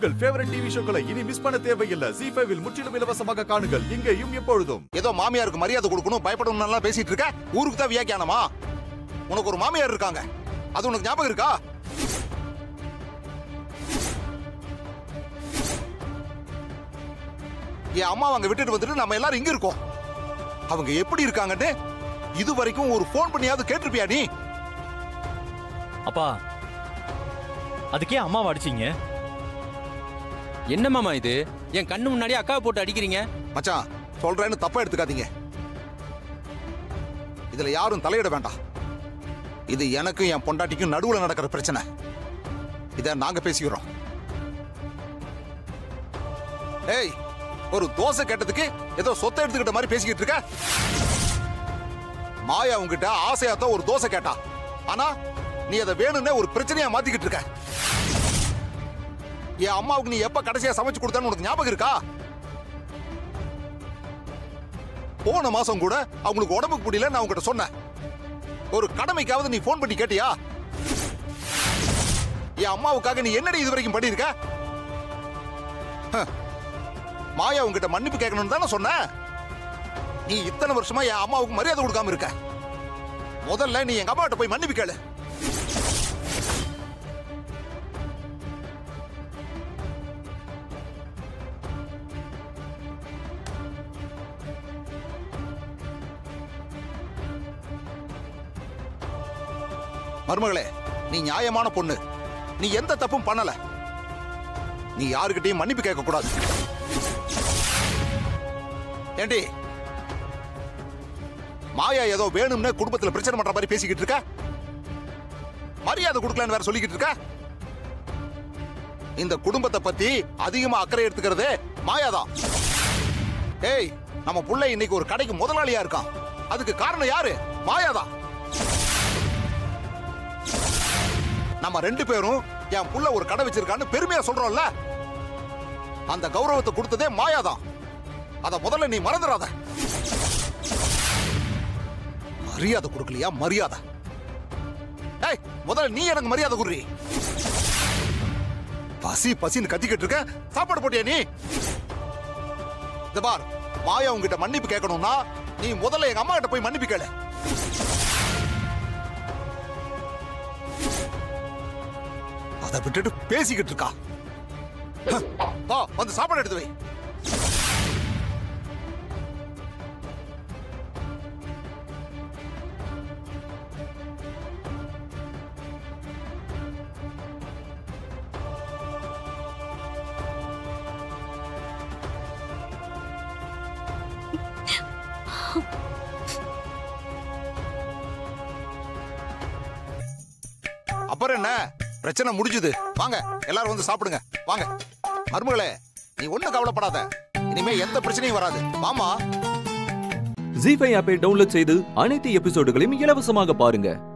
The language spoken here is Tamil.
உங்கள் ஃபேவரட் டிவி ஷோக்களை இனி மிஸ் பண்ண தேவையில்லை ஜி ஃபைவில் முற்றிலும் இலவசமாக காணுங்கள் இங்கேயும் எப்பொழுதும் ஏதோ மாமியாருக்கு மரியாதை கொடுக்கணும் பயப்படணும் எல்லாம் பேசிட்டு இருக்க ஊருக்கு தான் வியாக்கியானமா உனக்கு ஒரு மாமியார் இருக்காங்க அது உனக்கு ஞாபகம் இருக்கா என் அம்மா அங்க விட்டுட்டு வந்துட்டு நம்ம எல்லாரும் இங்க இருக்கோம் அவங்க எப்படி இருக்காங்கன்னு இது வரைக்கும் ஒரு ஃபோன் பண்ணியாவது கேட்டிருப்பியா நீ அப்பா அதுக்கே அம்மாவை அடிச்சீங்க என்ன மாமா இது என் கண்ணு முன்னாடி அக்காவை போட்டு அடிக்கிறீங்க மச்சான் சொல்றேன்னு தப்பா எடுத்துக்காதீங்க இதுல யாரும் தலையிட வேண்டாம் இது எனக்கும் என் பொண்டாட்டிக்கும் நடுவுல நடக்கிற பிரச்சனை இத நாங்க பேசிக்கிறோம் ஏய் ஒரு தோசை கேட்டதுக்கு ஏதோ சொத்தை எடுத்துக்கிட்ட மாதிரி பேசிக்கிட்டு இருக்க மாயா உங்ககிட்ட ஆசையாத்தான் ஒரு தோசை கேட்டா ஆனா நீ அதை வேணும்னே ஒரு பிரச்சனையா மாத்திக்கிட்டு இருக்க என் அம்மாவுக்கு நீ எப்ப கடைசியா சமைச்சு கொடுத்தான்னு உனக்கு ஞாபகம் இருக்கா போன மாசம் கூட அவங்களுக்கு உடம்புக்கு முடியல நான் உங்ககிட்ட சொன்னேன் ஒரு கடமைக்காவது நீ ஃபோன் பண்ணி கேட்டியா என் அம்மாவுக்காக நீ என்னடி இது வரைக்கும் பண்ணிருக்க ஹ. மாயா உங்ககிட்ட மன்னிப்பு கேட்கணும்னு தானே சொன்ன நீ இத்தனை வருஷமா என் அம்மாவுக்கு மரியாதை கொடுக்காம இருக்க முதல்ல நீ எங்க அம்மாட்ட போய் மன்னிப்பு கேளு மருமகளே நீ நியாயமான பொண்ணு நீ எந்த தப்பும் பண்ணல நீ யாருக்கிட்டையும் மன்னிப்பு கேட்க கூடாது ஏண்டி மாயா ஏதோ வேணும்னு குடும்பத்துல பிரச்சனை பண்ற மாதிரி பேசிக்கிட்டு இருக்க மரியாதை கொடுக்கலன்னு வேற சொல்லிக்கிட்டு இருக்க இந்த குடும்பத்தை பத்தி அதிகமா அக்கறை எடுத்துக்கிறதே மாயாதான் ஏய் நம்ம புள்ள இன்னைக்கு ஒரு கடைக்கு முதலாளியா இருக்கான் அதுக்கு காரணம் யாரு மாயாதான் நம்ம ரெண்டு பேரும் என் புள்ள ஒரு கடை வச்சிருக்கான்னு பெருமையா சொல்றோம்ல அந்த கௌரவத்தை கொடுத்ததே மாயாதான் அத முதல்ல நீ மறந்துடாத மரியாதை கொடுக்கலையா மரியாதை ஏய் முதல்ல நீ எனக்கு மரியாதை குடுறி பசி பசின்னு கத்திக்கிட்டு இருக்க சாப்பாடு போட்டியா நீ இந்த பார் மாயா உங்ககிட்ட மன்னிப்பு கேட்கணும்னா நீ முதல்ல எங்க அம்மா கிட்ட போய் மன்னிப்பு கேளு அதை விட்டுட்டு பேசிக்கிட்டு இருக்கா ஹ, வா வந்து சாப்பாடு எடுத்து வை அப்புறம் என்ன பிரச்சனை முடிஞ்சுது வாங்க எல்லாரும் வந்து சாப்பிடுங்க வாங்க மருமகளே நீ ஒண்ணும் கவலைப்படாத இனிமே எந்த பிரச்சனையும் வராது வாமா ஜி ஃபைவ் ஆப்பை டவுன்லோட் செய்து அனைத்து எபிசோடுகளையும் இலவசமாக பாருங்க